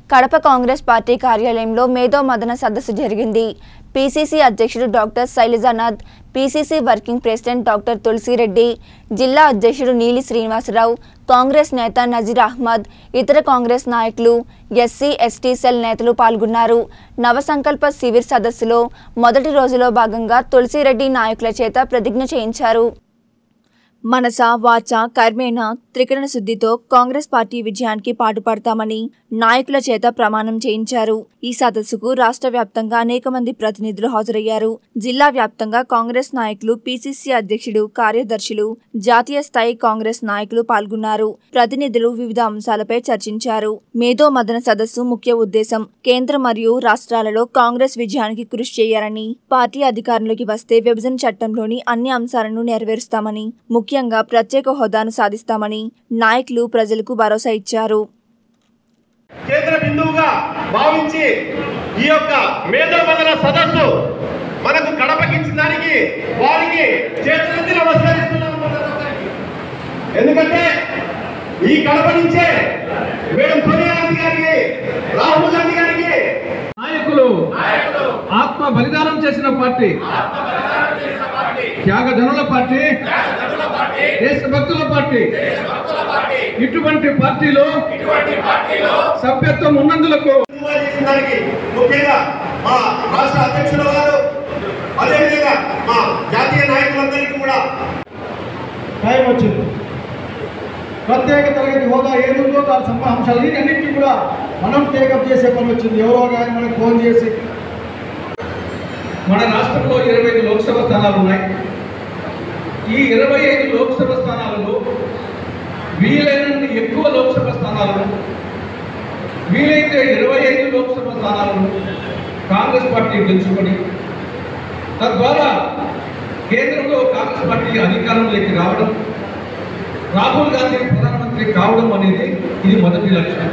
Kadapa Congress party కార్యాలయంలో మేధో మదన సదస్సు జరిగింది పీసీసీ అధ్యక్షుడు doctor Sailajanath PCC working president doctor Tulasireddy జిల్లా అధ్యక్షుడు నీలి శ్రీనివాసరావు కాంగ్రెస్ నేత నజీర్ అహ్మద్ ఇతర కాంగ్రెస్ నాయకులు ఎస్సీ ఎస్టీ సెల్ నేతలు పాల్గొన్నారు నవసంకల్ప శిబిర్ సదస్సులో మొదటి రోజులో భాగంగా తులసిరెడ్డి నాయకుల చేత ప్రతిజ్ఞ చేయించారు మనస వాచ కర్మేణ త్రికరణ శుద్ధితో కాంగ్రెస్ పార్టీ విజయానికి పాటుపడతామని నాయకుల చేత ప్రమాణం చేయించారు ఈ సదస్సుకు రాష్ట్ర వ్యాప్తంగా అనేక మంది ప్రతినిధులు హాజరయ్యారు జిల్లా వ్యాప్తంగా కాంగ్రెస్ నాయకులు పీసీసీ అధ్యక్షుడు కార్యదర్శులు జాతీయ స్థాయి కాంగ్రెస్ నాయకులు పాల్గొన్నారు ప్రతినిధులు వివిధ అంశాలపై చర్చించారు మేధో మదన సదస్సు ముఖ్య ఉద్దేశం కేంద్ర మరియు రాష్ట్రాలలో కాంగ్రెస్ విజయానికి కృషి చేయాలని పార్టీ అధికారంలోకి వస్తే విభజన చట్టంలోని అన్ని అంశాలను నెరవేరుస్తామని ముఖ్యంగా ప్రత్యేక హోదాను సాధిస్తామని నాయకులు ప్రజలకు భరోసా ఇచ్చారు కేంద్ర బిందువుగా భావించి ఈ యొక్క మేధోమదన సదస్సు మనకు కడపకించిన దానికి వారికి చేతులెత్తి నమస్కరిస్తున్నాం మనందరికీ. ఎందుకంటే ఈ కడప నుంచే మేడం సోనియా గాంధీ గారికి రాహుల్ గాంధీ గారికి నాయకులు ఆత్మ బలిదానం చేసిన పార్టీ త్యాగధనుల పార్టీ దేశభక్తుల పార్టీ ఇటువంటి పార్టీలో సభ్యత్వం ఉన్నందులకు బిందువుగా చేసిన దానికి ముఖ్యంగా మా రాష్ట్ర అధ్యక్షుల గారు అదేవిధంగా మా జాతీయ నాయకులందరికీ కూడా టైం వచ్చింది ప్రత్యేక తరగతి హోదా ఏదుందో దాని సంబంధ అంశాలు అన్నింటినీ కూడా మనం టేకప్ చేసే పని వచ్చింది ఎవరో కానీ మనకు ఫోన్ చేసి మన రాష్ట్రంలో ఇరవై ఐదు లోక్సభ స్థానాలు ఉన్నాయి ఈ ఇరవై ఐదు లోక్సభ స్థానాలలో వీలైనన్ని ఎక్కువ లోక్సభ స్థానాలను వీలైతే ఇరవై ఐదు లోక్సభ స్థానాలను కాంగ్రెస్ పార్టీ గెలుచుకొని తద్వారా కేంద్రంలో కాంగ్రెస్ పార్టీ అధికారంలోకి రావడం రాహుల్ గాంధీ ప్రధానమంత్రి కావడం అనేది ఇది మొదటి లక్ష్యం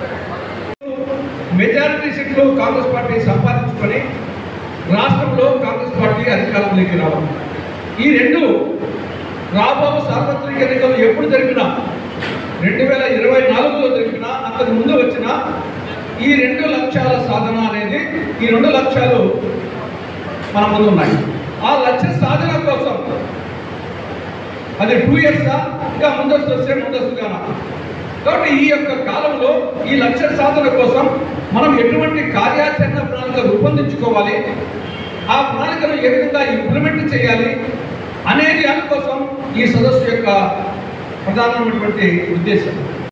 మెజారిటీ సీట్లు కాంగ్రెస్ పార్టీ సంపాదించుకొని రాష్ట్రంలో కాంగ్రెస్ పార్టీ అధికారంలోకి రావడం ఈ రెండు రాబో సార్వత్రిక ఎన్నికలు ఎప్పుడు జరిగినా రెండు వేల ఇరవై నాలుగులో జరిగినా అంతకు ముందు వచ్చిన ఈ రెండు లక్ష్యాల సాధన అనేది ఈ రెండు లక్ష్యాలు మన ముందు ఉన్నాయి ఆ లక్ష్య సాధన కోసం అది టూ ఇయర్సా ఇంకా ముందస్తు వస్తే ముందస్తుగానా కాబట్టి ఈ యొక్క కాలంలో ఈ లక్ష్య సాధన కోసం మనం ఎటువంటి కార్యాచరణ ప్రణాళిక రూపొందించుకోవాలి ఆ ప్రణాళికను ఏ విధంగా ఇంప్లిమెంట్ చేయాలి అనేది దానికోసం ఈ సదస్సు యొక్క ప్రధానమైనటువంటి ఉద్దేశం